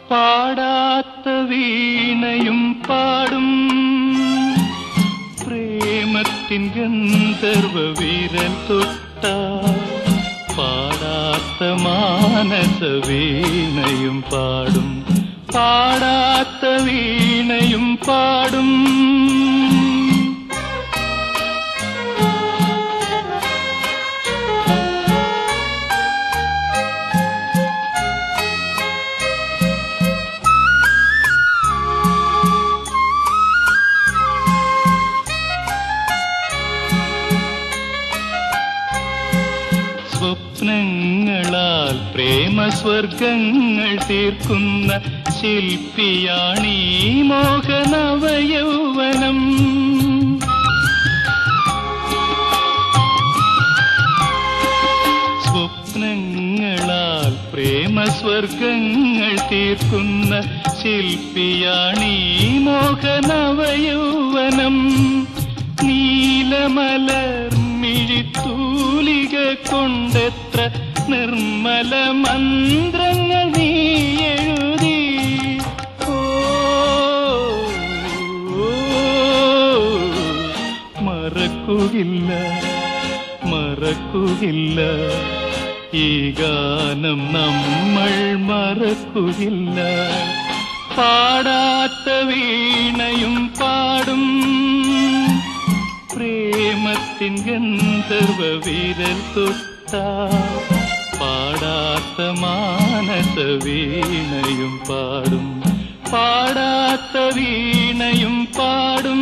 പാടാത്ത വീണയും പാടും പ്രേമത്തിൻ ഗന്ധർവ വിരൽ തൊട്ട പാടാത്ത മാനസ വീണയും പാടും പാടാത്ത വീണയും പാടും സ്വപ്നങ്ങളാൽ പ്രേമസ്വർഗങ്ങൾ തീർക്കുന്ന ശില്പിയാണീ മോഹനവയൗവനം സ്വപ്നങ്ങളാൽ പ്രേമസ്വർഗങ്ങൾ തീർക്കുന്ന ശില്പിയാണീ മോഹനവയൗവനം നീലമലർ മിഴിത്തൂലിക കൊണ്ടെത്ര നിർമ്മല മന്ത്രങ്ങൾ നീ എഴുതി ഓ, ഓ, മറക്കുകയില്ല മറക്കുകയില്ല ഈ ഗാനം നമ്മൾ മറക്കുകയില്ല പാടാത്ത വീണയും പാടും പ്രേമത്തിൻ ഗന്ധർവ വിരൽ തൊട്ട പാടാത്ത മാനസ വീണയും പാടും പാടാത്ത വീണയും പാടും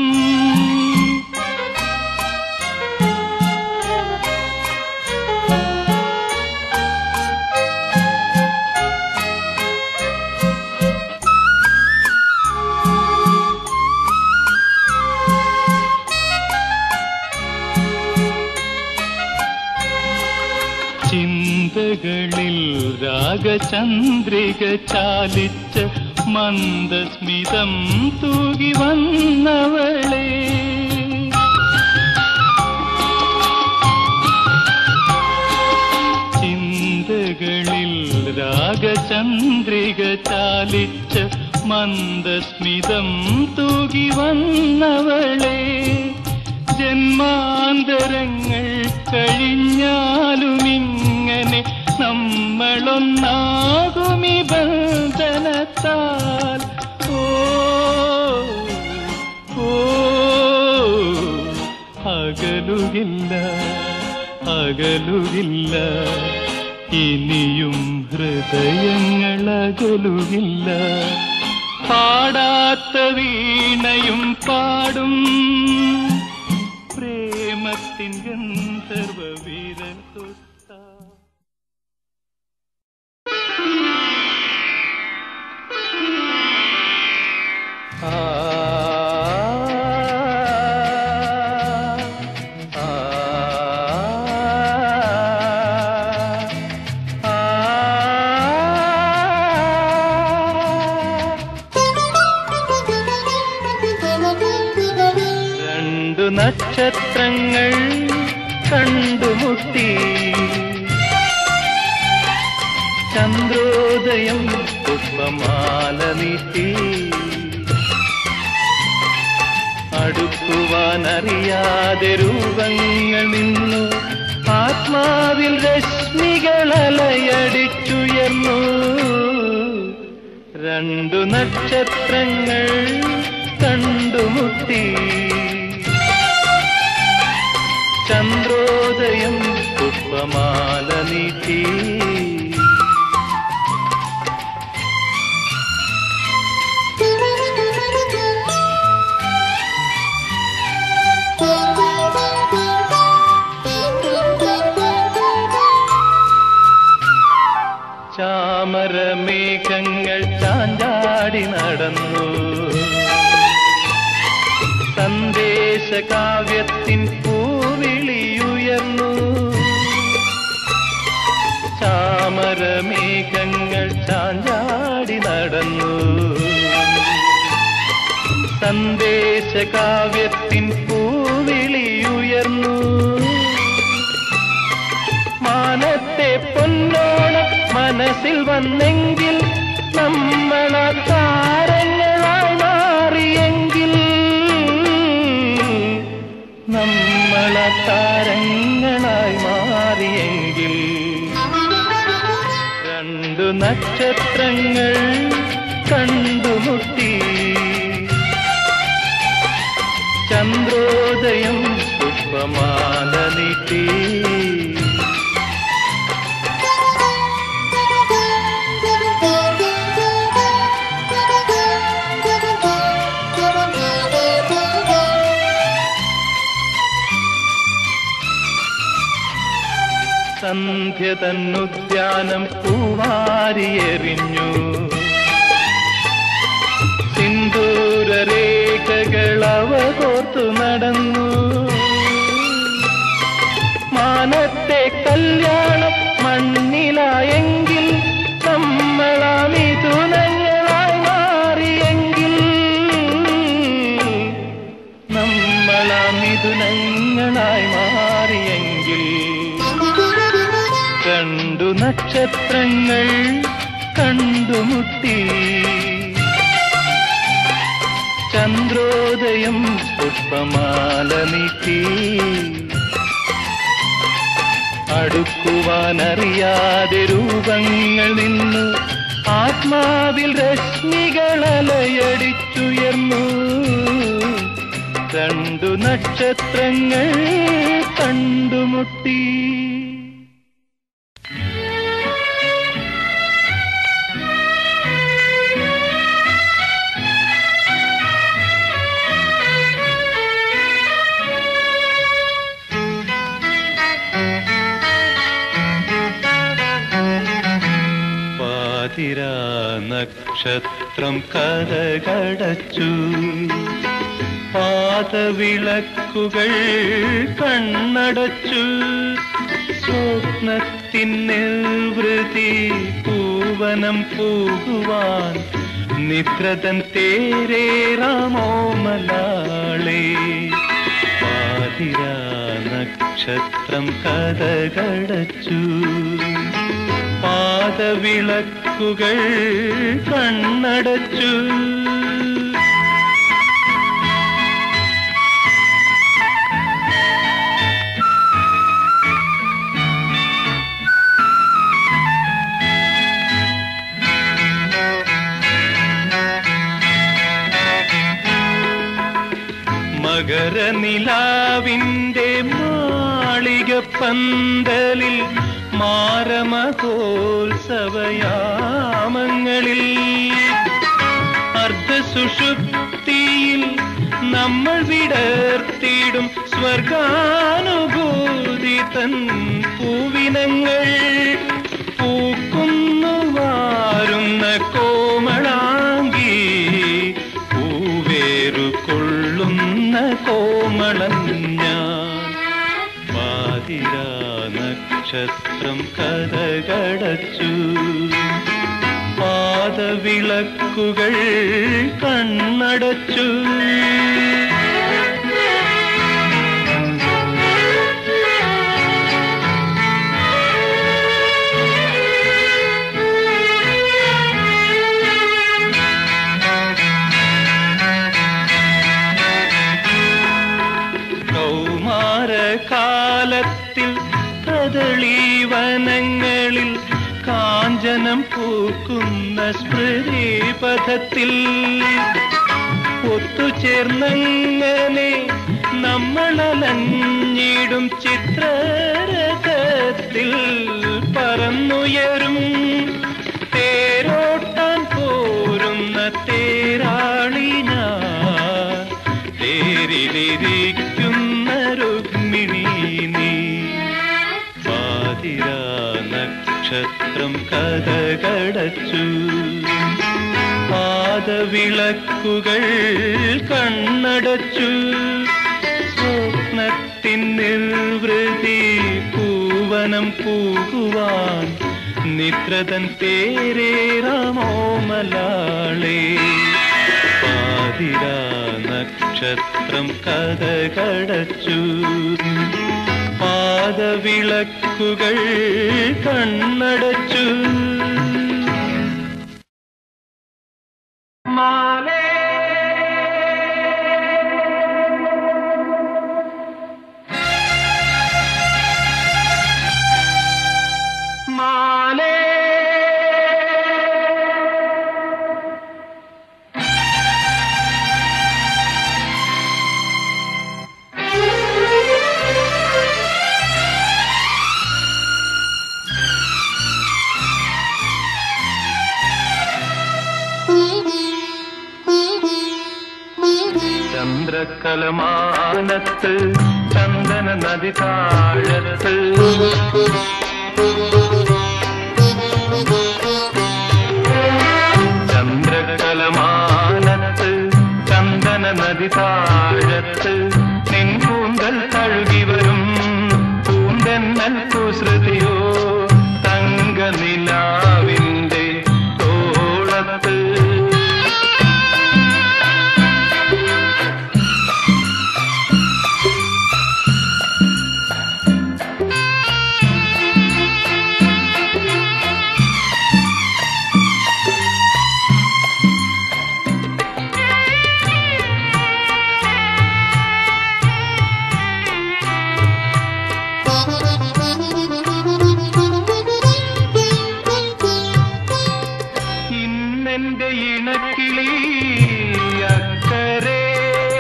ചിന്തകളിൽ രാഗചന്ദ്രിക ചാലിച്ച മന്ദസ്മിതം തൂകി വന്നവളെ ചിന്തകളിൽ രാഗചന്ദ്രിക ചാലിച്ച മന്ദസ്മിതം തൂകി വന്നവളെ ജന്മാന്തരങ്ങൾ കഴിഞ്ഞാലും ഇങ്ങനെ നമ്മളൊന്നാകുമി ബന്ധനത്താൽ ഓ ഓ അകലുകില്ല അകലുകില്ല ഇനിയും ഹൃദയങ്ങൾ അകലുകില്ല പാടാത്ത വീണയും പാടും പ്രേമത്തിൻ ഗന്ധർവ വീരൻ തൊട്ട ആ ആ രണ്ടു നക്ഷത്രങ്ങൾ കണ്ടുമുട്ടി ചന്ദ്രോദയം പുഷ്പമാല നീട്ടി അടുക്കുവാനറിയാതെ രൂപങ്ങൾ നിന്നു ആത്മാവിൽ രശ്മികൾ അലയടിച്ചുയർന്നു രണ്ടു നക്ഷത്രങ്ങൾ കണ്ടുമുട്ടി ചന്ദ്രോദയം പുഷ്പമാല നീട്ടി ചാമരമേഘങ്ങൾ ചാഞ്ചാടി നടന്നു സന്ദേശകാവ്യത്തിൻ പൂവിളിയുയർന്നു ചാമരമേഘങ്ങൾ ചാഞ്ചാടി നടന്നു സന്ദേശകാവ്യത്തിൻ പൂവിളിയുയർന്നു മാനത്തെ പൊന്നോണം മനസ്സിൽ വന്നെങ്കിൽ നമ്മള താരങ്ങളായി മാറിയെങ്കിൽ നമ്മള താരങ്ങളായി മാറിയെങ്കിൽ രണ്ടു നക്ഷത്രങ്ങൾ കണ്ടുമുട്ടി ചന്ദ്രോദയം പുഷ്പമാല നീട്ടി സന്ധ്യ തന്നുദ്യാനം പൂവാരിയെറിഞ്ഞു സിന്ദൂരരേഖകൾ അവ കോർത്തു നടന്നു മാനത്തെ കല്യാണം മണ്ണിലായെങ്കിൽ നമ്മളാ മിഥുനങ്ങളായി മാറിയെങ്കിൽ നമ്മളാ മിഥുനങ്ങളായി മാറിയെങ്കിൽ രണ്ടു നക്ഷത്രങ്ങൾ കണ്ടുമുട്ടി ചന്ദ്രോദയം പുഷ്പമാല നീട്ടി അടുക്കുവാനറിയാതെ രൂപങ്ങൾ നിന്നു ആത്മാവിൽ രശ്മികളലയടിച്ചുയർന്നു രണ്ടു നക്ഷത്രങ്ങൾ കണ്ടുമുട്ടി പാതിരാ നക്ഷത്രം കരകടച്ചു പാതവിളക്കുകൾ കണ്ണടച്ചു സ്വപ്നത്തിൻ നിർവൃതി പൂവനം പോകുവാൻ നിദ്രതൻ തേരേറാമോ മലാളേ പാതിരാ നക്ഷത്രം കരകടച്ചു പാദവിളക്കുകൾ കണ്ണടച്ചു മകരനിലാവിൻ്റെ മാളിക പന്തലിൽ മാരമഹോത്സവയാമങ്ങളിൽ അർദ്ധസുഷുപ്തിയിൽ നമ്മൾ വിടർത്തിയിടും സ്വർഗാനുഭൂതി തൻ പൂവിനങ്ങൾ പൂക്കുന്നു വാരുന്ന കോമളാങ്കി പൂവേറു കൊള്ളുന്ന കോമളം ഞാൻ പാതിരാ നക്ഷത്രം കഥകടച്ചു പാദവിളക്കുകൾ കണ്ണടച്ചു കൗമാരകാലത്തിൽ കദളീവനങ്ങളിൽ കാഞ്ചനം പൂക്കുന്ന സ്മൃതിപഥത്തിൽ ഒത്തുചേർന്നങ്ങനെ നമ്മളലഞ്ഞിടും ചിത്രരഥത്തിൽ പറന്നുയരും തേരോട്ടാൻ പോരുന്ന തേരാളി ഞാൻ തേരിലിരിക്കുന്ന രുക്മിണി നീ പാതിരാ നക്ഷത്രം കഥകടച്ചു പാദവിളക്കുകൾ കണ്ണടച്ചു സ്വപ്നത്തിൻ നിർവൃതി പൂവനം പോകുവാൻ നിദ്രതൻ തേരേറാമോ മലാളേ പാതിരാ നക്ഷത്രം കഥകടച്ചു പാദവിളക്കുകൾ കണ്ണടച്ചു ചന്ദ്രകലമാനത്ത് ചന്ദന നദി താഴത്ത് ചന്ദ്രകലമാനത്ത് ചന്ദന നദി താഴത്ത് നിൻ കൂന്തൽ കഴുകി വരും കൂന്തന്നൽ കുസൃതിയോ തങ്ക നിലാവിന്റെ തോളത്ത് ഇന്നെന്റെ ഇണക്കിളി അക്കരെ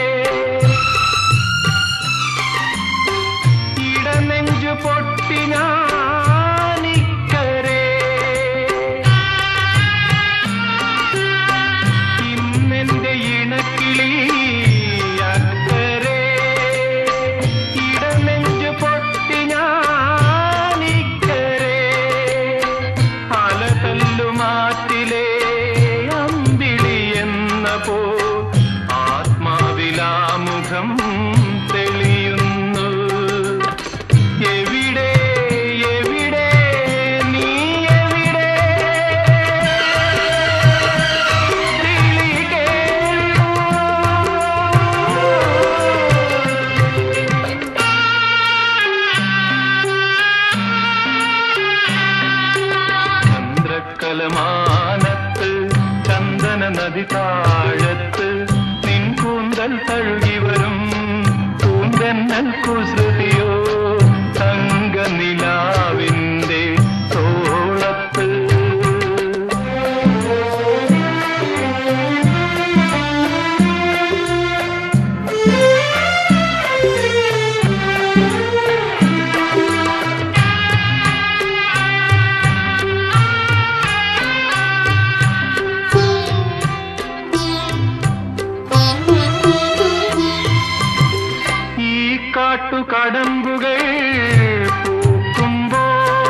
ഇടനെഞ്ചു പൊട്ടി ഞാനിക്കരെ ഇന്നെന്റെ ഇണക്കിളി അക്കരെ ഇടനെഞ്ചു പൊട്ടി ഞാനിക്കരെ അലതല്ലുമാറ്റിലെ അമ്പിളി എന്ന പോ ആത്മാവിലാമുഖം തെളിയുന്നു എവിടെ എവിടെ നീ എവിടെ വിളി കേൾക്കൂ. ചന്ദ്രകലമാനത്ത് ചന്ദന നദി താഴത്ത് നിൻ കൂന്തൽ തഴുകി വരും കൂന്തന്നൽ കുസൃതിയോ തങ്ക നിലാവിന്റെ തോളത്ത് ഈ കാട്ടുകടമ്പുകൾ പൂക്കുമ്പോ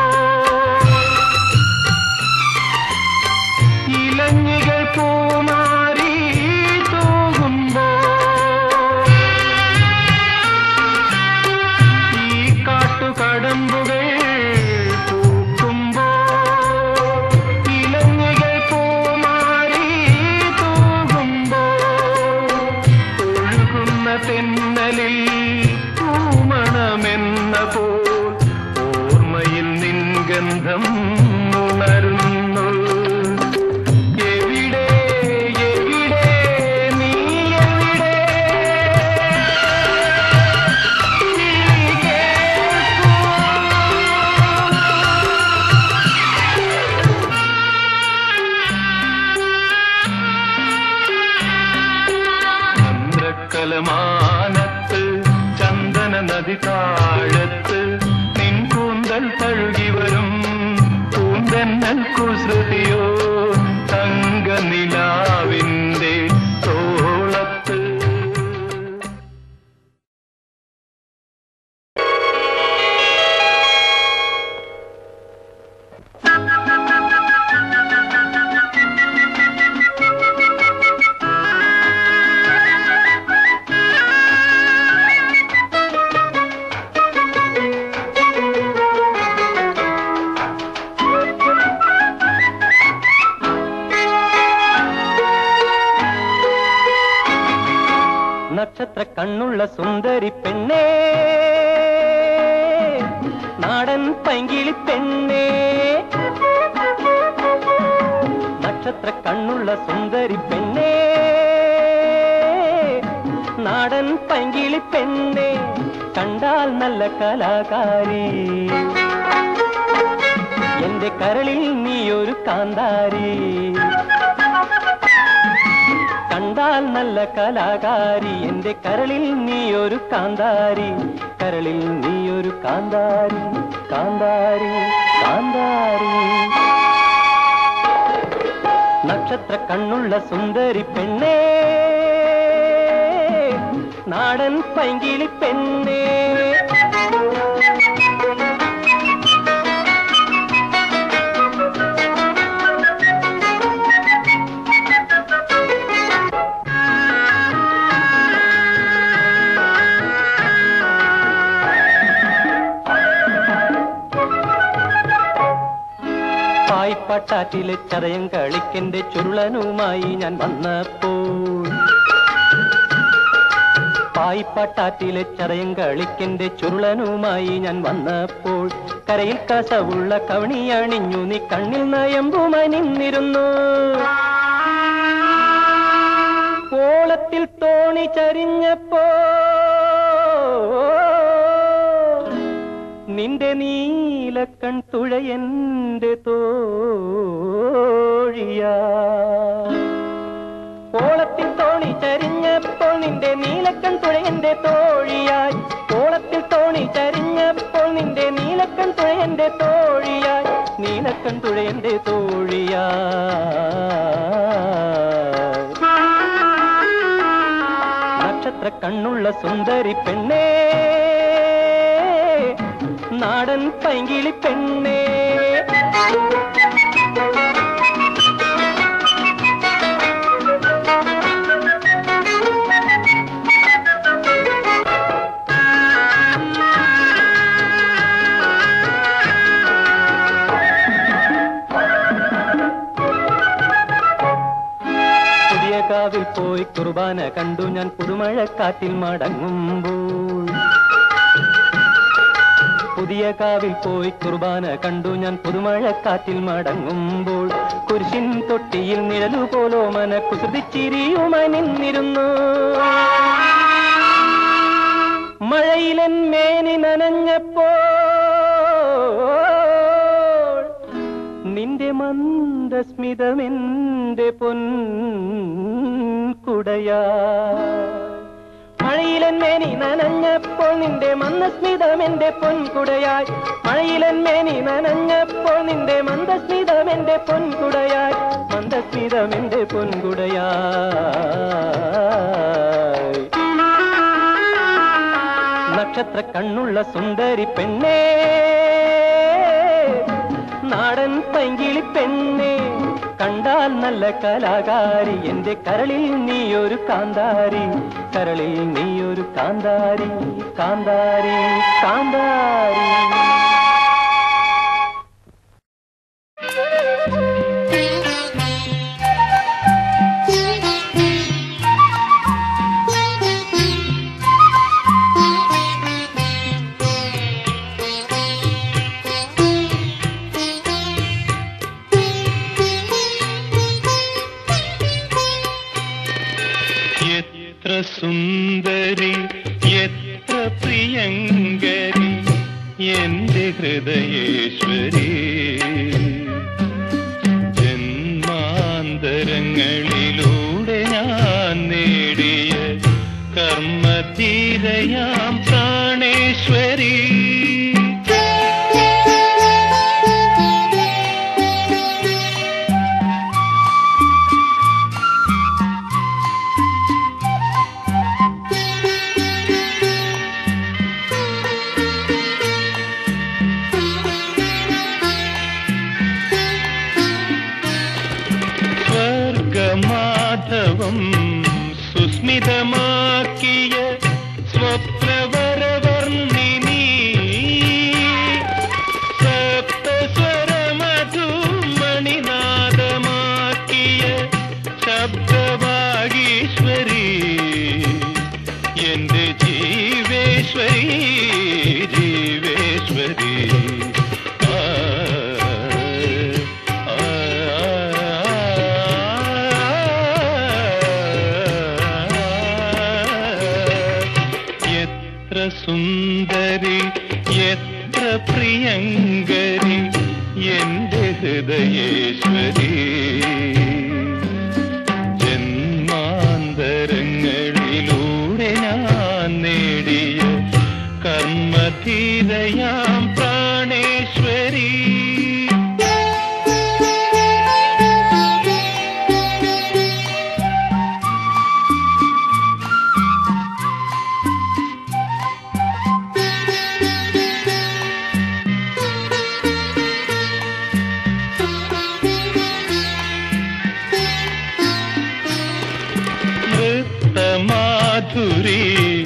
ഇലഞ്ഞികൾ പൂമാരി തൂകുമ്പോ ഈ കാട്ടുകടമ്പുകൾ പൂക്കുമ്പോ ഇലഞ്ഞികൾ പൂമാരി തൂകുമ്പോ ഒഴുകുന്ന തെന്നലിൽ പൂമണമെന്ന പോൽ ഓർമ്മയിൽ നിൻ ഗന്ധം ഉണരുന്നു എവിടെ എവിടെ നീ എവിടെ വിളി കേൾക്കൂ. ചന്ദ്രകലമാനത്ത് ചന്ദന നദി താഴത്ത് നിൻ കൂന്തൽ തഴുകി വരും കൂന്തന്നൽ കുസൃതിയോ തങ്ക നിലാവിന്റെ തോളത്ത് നക്ഷത്ര കണ്ണുള്ള സുന്ദരി പെണ്ണേ നാടൻ പൈങ്കിളി പെണ്ണേ നക്ഷത്ര കണ്ണുള്ള സുന്ദരി പെണ്ണേ നാടൻ പൈങ്കിളി പെണ്ണേ കണ്ടാൽ നല്ല കലാകാരി എന്റെ കരളിൽ നീയൊരു കാന്താരി കണ്ടാൽ നല്ല കലാകാരി എന്റെ കരളിൽ നീയൊരു കാന്താരി കരളിൽ നീയൊരു കാന്താരി കാന്താരി കാന്താരി നക്ഷത്ര കണ്ണുള്ള സുന്ദരി പെണ്ണേ നാടൻ പൈങ്കിളി പെണ്ണേ പായ്പട്ടാറ്റിലെ ചതയം കളിക്കെന്റെ ചുരുളനുമായി ഞാൻ വന്നപ്പോൾ പായ്പട്ടാറ്റിലെ ചതയം കളിക്കെന്റെ ചുരുളനുമായി ഞാൻ വന്നപ്പോൾ കരയിൽ കസവുള്ള കവണിയണിഞ്ഞു നീ കണ്ണിൽ നയമ്പുമായി നിന്നിരുന്നു കോളത്തിൽ തോണി ചരിഞ്ഞപ്പോ നിന്റെ നീലക്കൺ തുഴയന്റെ തോഴിയാ കോളത്തിൽ തോണി ചരിഞ്ഞപ്പോൾ നിന്റെ നീലക്കൺ തുഴയന്റെ തോഴിയായി കോളത്തിൽ തോണി ചരിഞ്ഞപ്പോൾ നിന്റെ നീലക്കൺ തുഴയന്റെ തോഴിയായി നീലക്കൺ തുഴയന്റെ തോഴിയായി നക്ഷത്ര കണ്ണുള്ള സുന്ദരി പെണ്ണേ നാടൻ പൈങ്കിളി പെണ്ണേ പുതിയ കാവിൽ പോയി കുർബാന കണ്ടു ഞാൻ പുതുമഴക്കാറ്റിൽ മടങ്ങുമ്പോൾ പുതിയ കാവിൽ പോയി കുർബാന കണ്ടു ഞാൻ പുതുമഴക്കാറ്റിൽ മടങ്ങുമ്പോൾ കുരിശിൻ തൊട്ടിയിൽ നിഴലു പോലോ മന കുസൃതിച്ചിരിയുമായി നിന്നിരുന്നു മഴയിലൻ മേനി നനഞ്ഞപ്പോൾ നിന്റെ മന്ദസ്മിതമെന്റെ പൊൻ കുടയാ മഴയിലൻ മേനി നനഞ്ഞപ്പോൾ നിന്റെ മന്ദസ്മിതമെന്റെ പൊൻകുടയായി മഴയിലൻ മേനി നനഞ്ഞപ്പോൾ നിന്റെ മന്ദസ്മിതമെന്റെ പൊൻകുടയായി മന്ദസ്മിതമെന്റെ പൊൻകുടയായി നക്ഷത്ര കണ്ണുള്ള സുന്ദരി പെണ്ണേ നാടൻ പൈങ്കിളി പെണ്ണേ കണ്ടാൽ നല്ല കലാകാരി എന്റെ കരളിൽ നീയൊരു കാന്താരി കരളിൽ നീയൊരു കാന്താരി കാന്താരി കാന്താരി എത്ര സുന്ദരി എത്ര പ്രിയങ്കരി എന്റെ ഹൃദയേശ്വരി ജന്മാന്തരങ്ങളിലൂടെ ഞാൻ നേടിയ കർമ്മധീരയാം പ്രാണേശ്വരി സ്വർഗമാധവം സുസ്മിതമാക്കിയ സ്വപ്നവരവർണ്ണിനി സപ്തസ്വരമധുമണിനാദമാക്കിയ ശബ്ദവാഗീശ്വരി എന്റെ ജീവേശ്വരി ജീവേശ്വരി ആ, ആ, എത്ര സുന്ദരി എത്ര പ്രിയങ്കരി എന്റെ ഹൃദയേശ്വരി ജന്മാന്തരങ്ങളിലൂടെ ഞാൻ നേടിയ കർമ്മധീരയാം പ്രാണേശ്വരി മാധുരി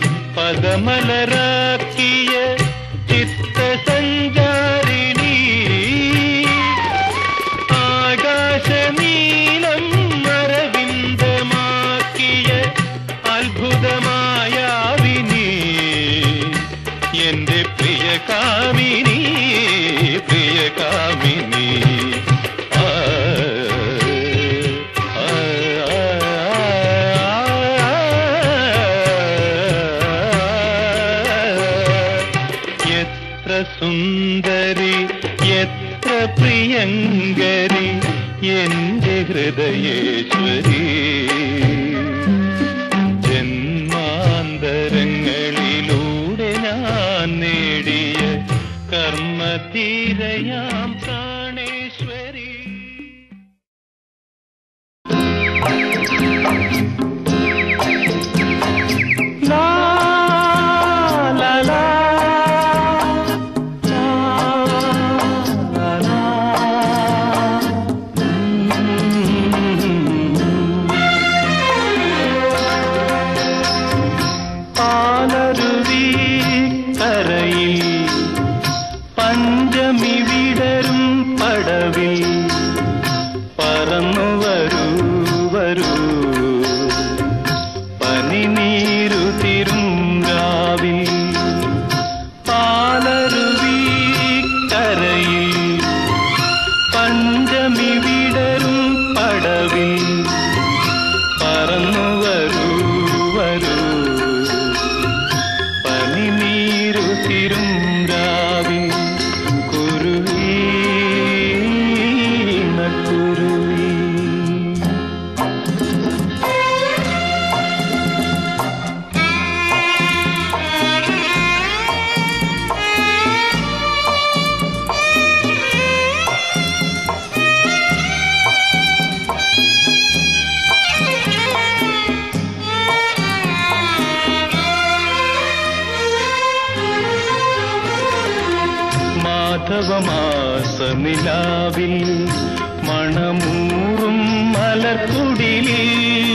പദമലരാക്കിയ ചിത്തസഞ്ചാരിണി ആകാശനീലം അരവിന്ദമാക്കിയ അത്ഭുതമായാവിനി എന്റെ പ്രിയ കാമിനി പ്രിയ കാമിനി ആ, ആ, എത്ര സുന്ദരി എത്ര പ്രിയങ്കരി എന്റെ ഹൃദയേശ്വരി ജന്മാന്തരങ്ങളിലൂടെ ഞാൻ നേടിയ കർമ്മധീരയാം പ്രാണേശ്വരി ലാ, ലാ, ലാ. ലാ, ലാ, ലാ. പാലരുവി കരയിൽ പഞ്ചമി വിടരും പടവിൽ പറന്നു വരൂ വരൂ പനിനീരു തിരുങ്കാവിൽ പാലരുവി കരയിൽ പഞ്ചമി വിടരും പടവിൽ പറന്നു വരൂ വരൂ പനിനീരു തിരുങ്കാവിൽ കുരുവി കുരുവി മാധവമാസനിലാവിൽ മണമൂറും മലർക്കുടിലിൽ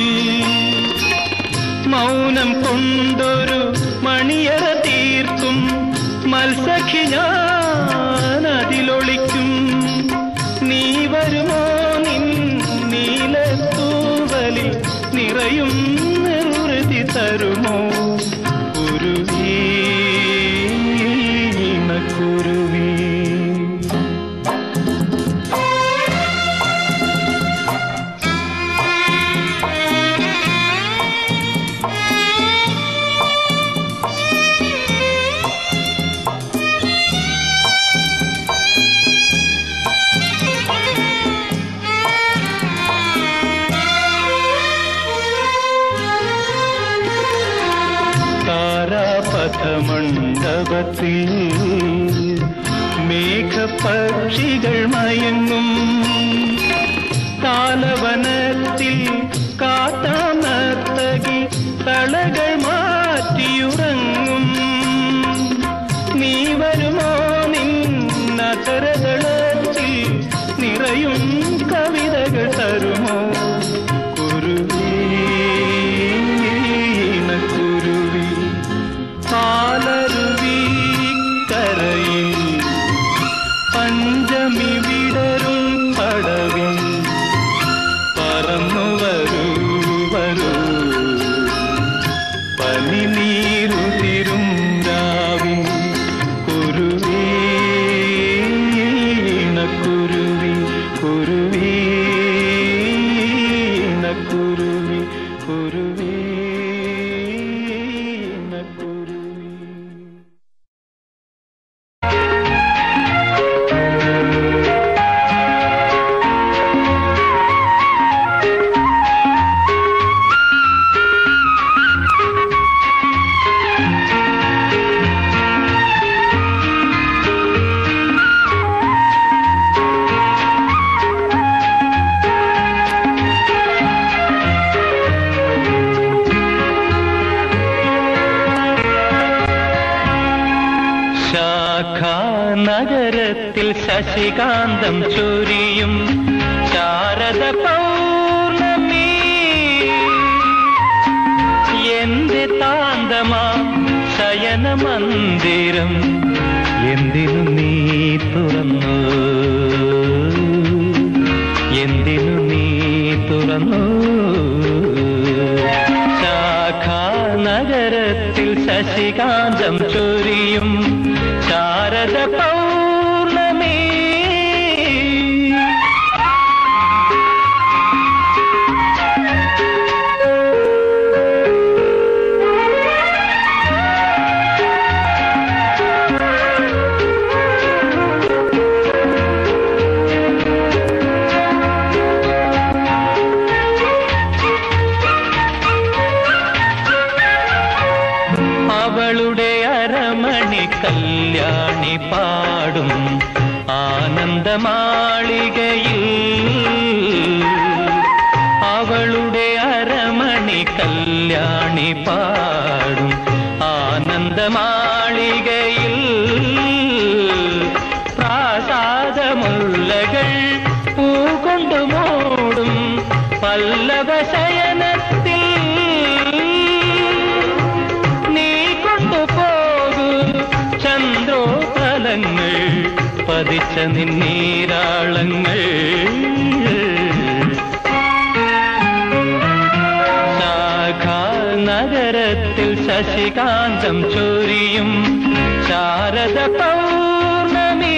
മൗനം കൊണ്ടൊരു മണിയറ തീർക്കും മത്സഖി ഞാൻ അതിലൊളിക്കും നീ വരുമോ നിൻ നീലത്തൂവലിൽ നിറയും നിർവൃതി തരുമോ കുരുവി കുരുവി താരാപഥമണ്ഡപത്തിൽ മേഘപക്ഷികൾ മയങ്ങും കാലവനത്തിൽ കാട്ടാനർത്തകി തളകൾ മാറ്റിയുറങ്ങും നീ വരുമോ നിന്നതരകളത്തിൽ നിറയും കവിതകൾ തരുമോ കുരുവി കുരുവി പാലരുവി കരയിൽ പഞ്ചമി വിടരും പടവിൽ പറന്നു വരൂ വരൂ പനിനീരു തിരുങ്കാവിൽ കുരുവി കുരുവി കുരുവി കുരുവി കുരുവി കുരുവി നഗരത്തിൽ ശശികാന്തം ചൊരിയും ശാരദ പൗർണമി എന്റെ മന്ദിരം എന്തിനു നീ തുറന്നു എന്തിനു നീ തുറന്നു ശാഖാ നഗരത്തിൽ ശശികാന്തം ചൊരിയും ശാരദ പൗർണമി അവളുടെ അരമണി കല്യാണി പാടും ആനന്ദമാളികയിൽ അവളുടെ അരമണി കല്യാണി പാടും ആനന്ദമാളികയിൽ പ്രാസാദമുല്ലകൾ പൂകൊണ്ടു മൂടും പല്ലവ ശയനത്തിൽ നീ കൊണ്ടുപോകൂ ചന്ദ്രോപലങ്ങൾ പതിച്ച നിന്നീരാളങ്ങൾ ശാഖാ നഗരത്തിൽ ശശികാന്തം ചൊരിയും ശാരദ പൗർണമി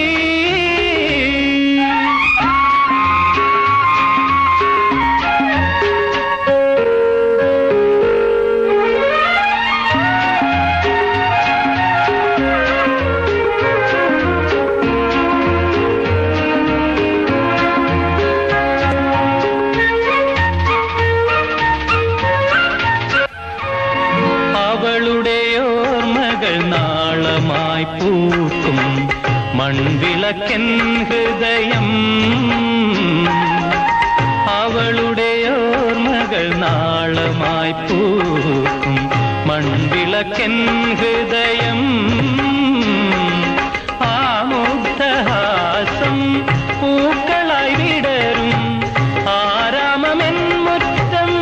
അവളുടെ ഓർമ്മകൾ നാളമായി പൂക്കും മൺവിളക്കൻ ഹൃദയം അവളുടെ ഓർമ്മകൾ നാളമായി പൂക്കും മൺവിളക്കൻ ഹൃദയം ആമുഗ്ധഹാസം പൂക്കളായി വിടരും ആരാമമെൻ മുറ്റം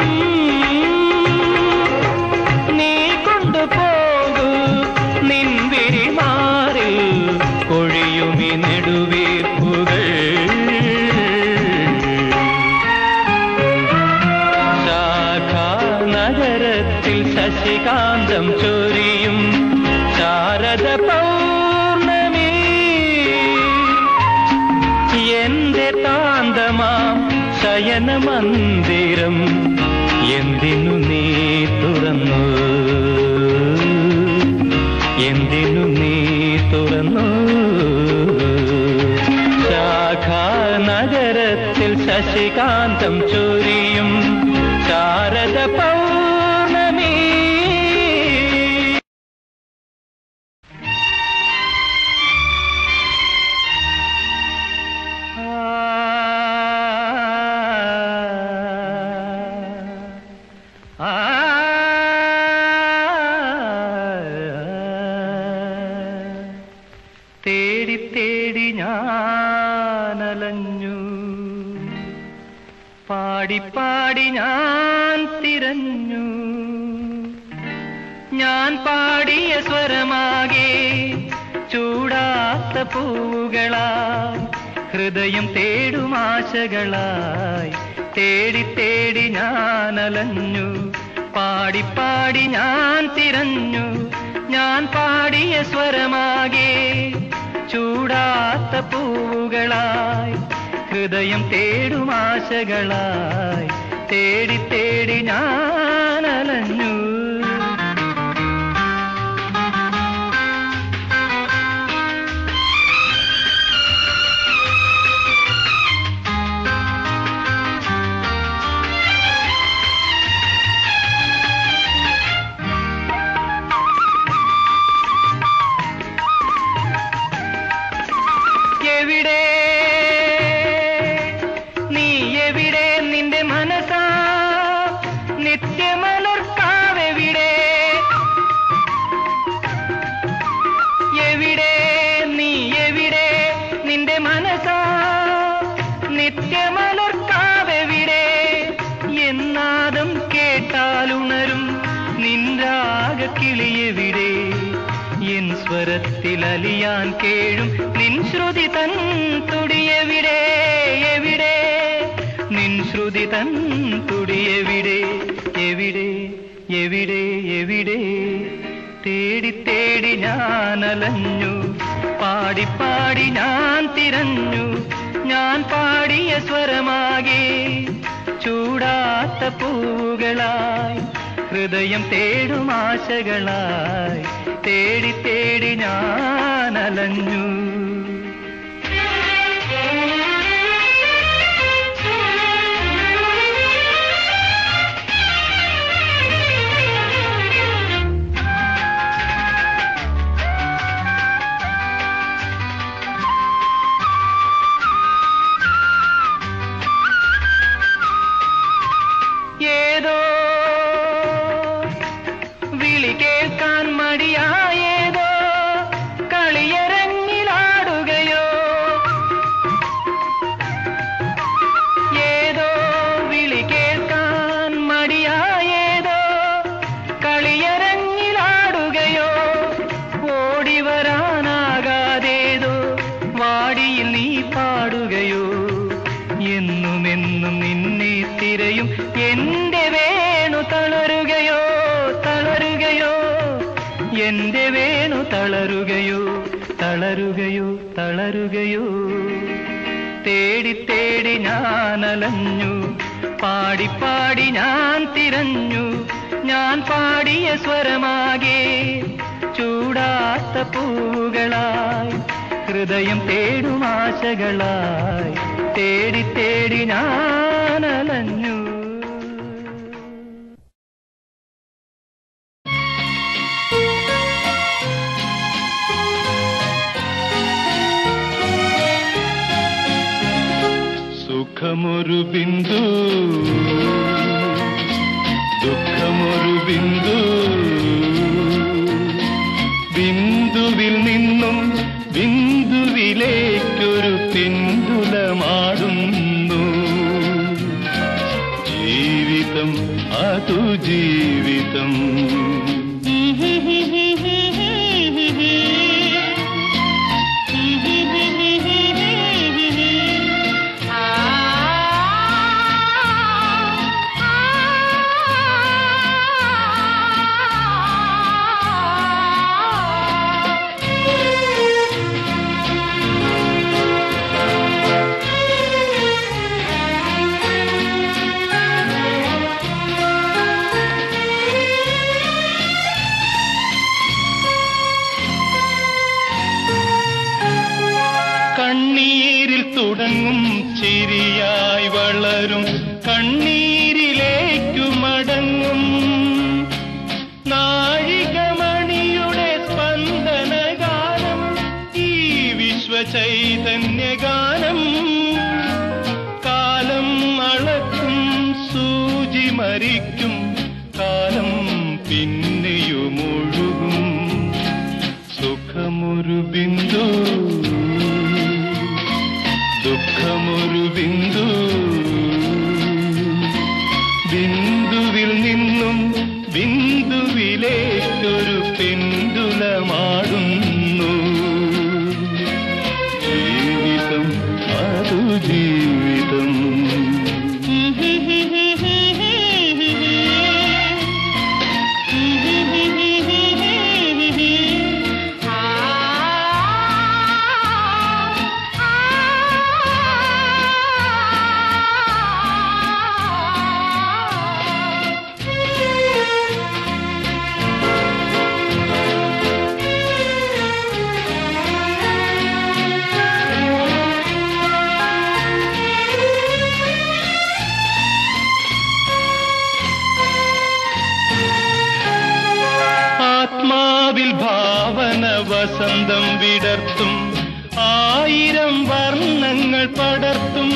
നീ കൊണ്ടുപോകൂ നിൻവിരി മാറി കൊഴിയുമി നെടുവീർപ്പുകൾ ശാഖാ നഗരത്തിൽ ശശികാന്തം ചൊരിയും ശാരദ പൗർണമി എന്റെ താന്തമാം ശയന മന്ദിരം എന്തിനു നീ തുറന്നു എന്തിനു നീ തുറന്നു ശാഖാ നഗരത്തിൽ ശശികാന്തം ചൊരിയും ശാരദ പൗർണമി തേടി തേടി ഞാനലഞ്ഞു പാടി പാടി ഞാൻ തിരഞ്ഞു ഞാൻ പാടിയ സ്വരമാകെ ചൂടാത്ത പൂവുകളായി ഹൃദയം തേടും ആശകളായി തേടി തേടി ഞാൻ അലഞ്ഞു പാടി പാടി ഞാൻ തിരഞ്ഞു ഞാൻ പാടിയ സ്വരമാകെ ചൂടാത്ത പൂവുകളായി ഹൃദയം തേടും ആശകളായി തേടി തേടി ഞാൻ അലഞ്ഞു എവിടെ നീ എവിടെ നിന്റെ മനസാ നിത്യ സ്വരത്തിലലിയാൻ കേഴും നിൻ ശ്രുതി തൻ തുടിയെവിടെ എവിടെ നിൻ ശ്രുതി തൻ തുടിയെവിടെ എവിടെ എവിടെ എവിടെ തേടി തേടി ഞാൻ അലഞ്ഞു പാടി പാടി ഞാൻ തിരഞ്ഞു ഞാൻ പാടിയ സ്വരമാകെ ചൂടാത്ത പൂവുകളായി ഹൃദയം തേടും ആശകളായി തേടി തേടി ഞാൻ അലഞ്ഞു ഏതോ വിളി കേൾക്കാൻ മടിയായേതോ കളിയരങ്ങിലാടുകയോ ഏതോ വിളി കേൾക്കാൻ മടിയായേതോ കളിയരങ്ങിലാടുകയോ ഓടി വരാനാകാതേതോ വാടിയിൽ നീ പാടുകയോ എന്നുമെന്നും നിന്നെ തിരയും എന്റെ വേണു തളരുകയോ തളരുകയോ എന്റെ വേണു തളരുകയോ തളരുകയോ തളരുകയോ തേടി തേടി ഞാൻ അലഞ്ഞു പാടി പാടി ഞാൻ തിരഞ്ഞു ഞാൻ പാടിയ സ്വരമാകെ ചൂടാത്ത പൂവുകളായി ഹൃദയം തേടും ആശകളായി തേടി തേടി ഞാൻ അലഞ്ഞു സുഖമൊരു ബിന്ദു ദുഃഖമൊരു ബിന്ദു ബിന്ദുവിൽ നിന്നും ബിന്ദുവിലേക്കൊരു പിന്തുലമാടുന്നു ജീവിതം അതു ജീവിതം കണ്ണീരിൽ തുടങ്ങും ചിരിയായി വളരും കണ്ണീരിലേക്കു മടങ്ങും നാഴികമണിയുടെ സ്പന്ദനഗാനം ഈ വിശ്വചൈതന്യഗാനം കാലം അളക്കും സൂചി മരിക്കും കാലം പിന്നെയുമൊഴുകും സുഖമൊരു ബിന്ദു ദുഃഖമൊരു ബിന്ദു ബിന്ദുവിൽ നിന്നും ബിന്ദുവിലേക്കൊരു പെണ്ടുലമാടുന്നു ജീവിതം അതു ജീവിതം ആത്മാവിൽ ഭാവന വസന്തം വിടർത്തും ആയിരം വർണ്ണങ്ങൾ പടർത്തും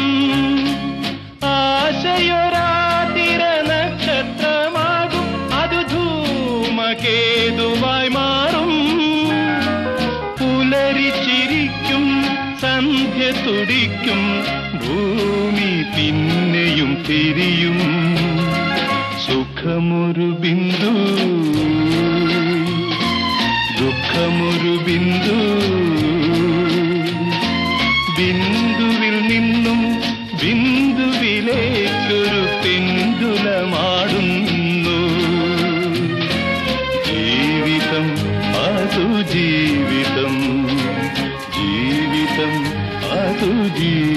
ആശയൊരാതിര നക്ഷത്രമാകും അത് ധൂമകേതുവായി മാറും പുലരിച്ചിരിക്കും സന്ധ്യ തുടിക്കും ഭൂമി പിന്നെയും തിരിയും സുഖമൊരു ബിന്ദു ദുഃഖമൊരു ബിന്ദു സുജീ